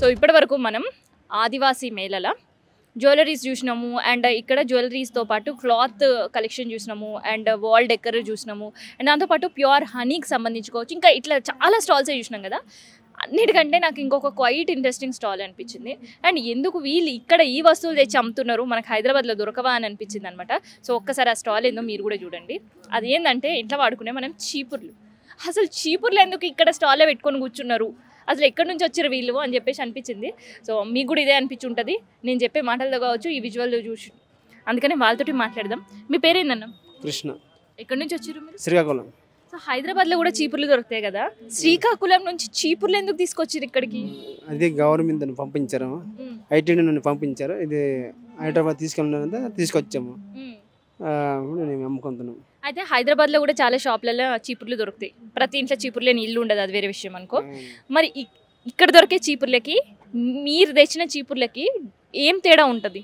So ఇప్పటి వరకు మనం ఆదివాసీ మేళల జ్యువెలరీస్ చూసినాము అండ్ ఇక్కడ జ్యువెలరీస్తో పాటు క్లాత్ కలెక్షన్ చూసినాము అండ్ వాల్ డెకర్ చూసినాము అండ్ దాంతోపాటు ప్యూర్ హనీకి సంబంధించుకోవచ్చు ఇంకా ఇట్లా చాలా స్టాల్స్ చూసినాం కదా అన్నిటికంటే నాకు ఇంకొక క్వైట్ ఇంట్రెస్టింగ్ స్టాల్ అనిపించింది అండ్ ఎందుకు వీళ్ళు ఇక్కడ ఈ వస్తువులు తెచ్చి అమ్ముతున్నారు మనకు హైదరాబాద్లో దొరకవా అని అనిపించింది అనమాట సో ఒక్కసారి ఆ స్టాల్ ఏందో మీరు కూడా చూడండి అది ఏంటంటే ఇంట్లో వాడుకునే మనం చీపుర్లు అసలు చీపుర్లు ఎందుకు ఇక్కడ స్టాల్లో పెట్టుకొని కూర్చున్నారు అసలు ఎక్కడి నుంచి వచ్చారు వీళ్ళు అని చెప్పేసి అనిపించింది సో మీకు కూడా ఇదే అనిపించి ఉంటుంది నేను చెప్పే మాటలతో కావచ్చు ఈ విజువల్ చూసి అందుకనే వాళ్ళతోటి మాట్లాడదాం మీ పేరేందన్న కృష్ణ ఎక్కడి నుంచి వచ్చారు మీరు శ్రీకాకుళం సో హైదరాబాద్లో కూడా చీపుర్లు దొరుకుతాయి కదా శ్రీకాకుళం నుంచి చీపుర్లు ఎందుకు తీసుకొచ్చారు ఇక్కడికి అది గవర్నమెంట్ నన్ను పంపించారు మ్మ్. ఐటీ నన్ను పంపించారు ఇది హైదరాబాద్ తీసుకెళ్ళినంత తీసుకొచ్చాము మ్మ్. ఆ, ఇప్పుడు మేము అమ్ముకుంటున్నాం అయితే హైదరాబాద్లో కూడా చాలా షాపులలో చీపుర్లు దొరుకుతాయి ప్రతి ఇంట్లో చీపుర్లు లేని ఇల్లు ఉండదు అది వేరే విషయం అనుకో మరి ఇ- ఇక్కడ దొరికే చీపుర్లకి మీరు తెచ్చిన చీపుర్లకి ఏం తేడా ఉంటుంది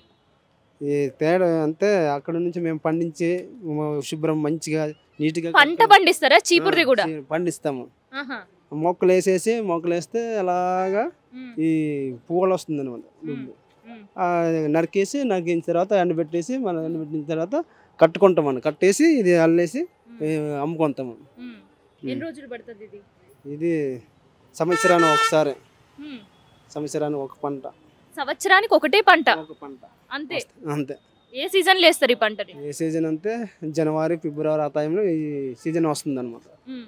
ఈ తేడా అంతే అక్కడ నుంచి మేము పండించి మ- శుభ్రం మంచిగా నీట్గా పంట పండిస్తారా చీపుర్ది కూడా ఆ, పండిస్తాము ఆహా. మొక్కలు వేసేసి మొక్కలు వేస్తే అలాగా మ్మ్. ఈ పువ్వులు వస్తుంది అనమాట మ్మ్. మ్మ్. నరికేసి నరికిన తర్వాత ఎండబెట్టేసి మనం ఎండబెట్టిన తర్వాత కట్టుకుంటాం మనం కట్టేసి ఇది అల్లేసి ఏ, అమ్ముకుంటాము మ్మ్. ఎన్ని రోజులు పడుతుంది ఇది ఇది సంవత్సరానికి ఒకసారి మ్మ్. సంవత్సరానికి ఒక పంట సంవత్సరానికి ఒకటే పంట ఒక పంట అంతే అంతే ఏ సీజన్లో వేస్తారు ఈ పంటని ఏ సీజన్ అంతే జనవరి ఫిబ్రవరి ఆ టైంలో ఈ సీజన్ వస్తుంది అనమాట మ్మ్.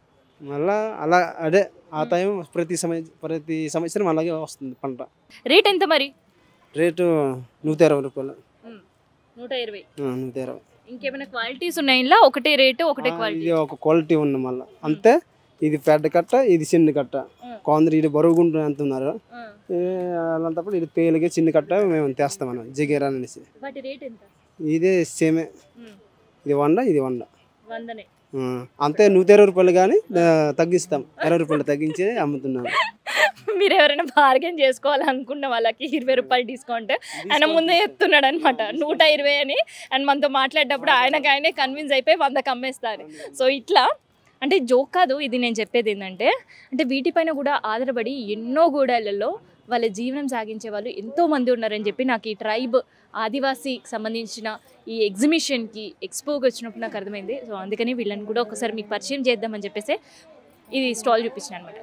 మళ్ళా అలా అదే ఆ టైం ప్రతి సమయ ప్రతి సంవత్సరం అలాగే వస్తుంది పంట రేట్ ఎంత మరి రేటు నూట ఇరవై రూపాయలు మ్మ్. నూట ఇరవై ఆ, నూట ఇరవై ఇంకేమైనా క్వాలిటీస్ ఉన్నాయి ఇలా ఒకటే రేటు ఒకటే ఆ, క్వాలిటీ ఇది ఒక క్వాలిటీ ఉంది మళ్ళీ అంతే ఇది పెద్ద కట్ట ఇది చిన్న కట్ట మ్మ్. కొందరు ఇది బరువుగుంటుంది అంటున్నారు ఏ, అలాంటప్పుడు ఇది పేలిగే చిన్న కట్ట మేము తెస్తాం మనం జిగేరా అనేసి వాటి రేట్ ఎంత ఇదే సేమే మ్మ్. ఇది వంద ఇది వంద వందనే ఆ, అంతే నూట ఇరవై రూపాయలు కానీ ఆ, తగ్గిస్తాం ఇరవై రూపాయలు తగ్గించి అమ్ముతున్నాం మీరు ఎవరైనా బార్గెన్ చేసుకోవాలనుకున్న వాళ్ళకి ఇరవై రూపాయలు డిస్కౌంట్ ఆయన ముందే చెప్తున్నాడు అనమాట నూట ఇరవై అని అండ్ మనతో మాట్లాడేటప్పుడు ఆయనకి ఆయనే కన్విన్స్ అయిపోయి వందకు అమ్మేస్తారు సో ఇట్లా అంటే జోక్ కాదు ఇది నేను చెప్పేది ఏంటంటే అంటే వీటిపైన కూడా ఆధారపడి ఎన్నో గూడాలలో వాళ్ళ జీవనం సాగించే వాళ్ళు ఎంతో మంది ఉన్నారని చెప్పి నాకు ఈ ట్రైబ్ ఆదివాసీకి సంబంధించిన ఈ ఎగ్జిబిషన్కి ఎక్స్పోకి వచ్చినప్పుడు నాకు అర్థమైంది సో అందుకని వీళ్ళని కూడా ఒకసారి మీకు పరిచయం చేద్దామని చెప్పేసి ఇది స్టాల్ చూపించిన అనమాట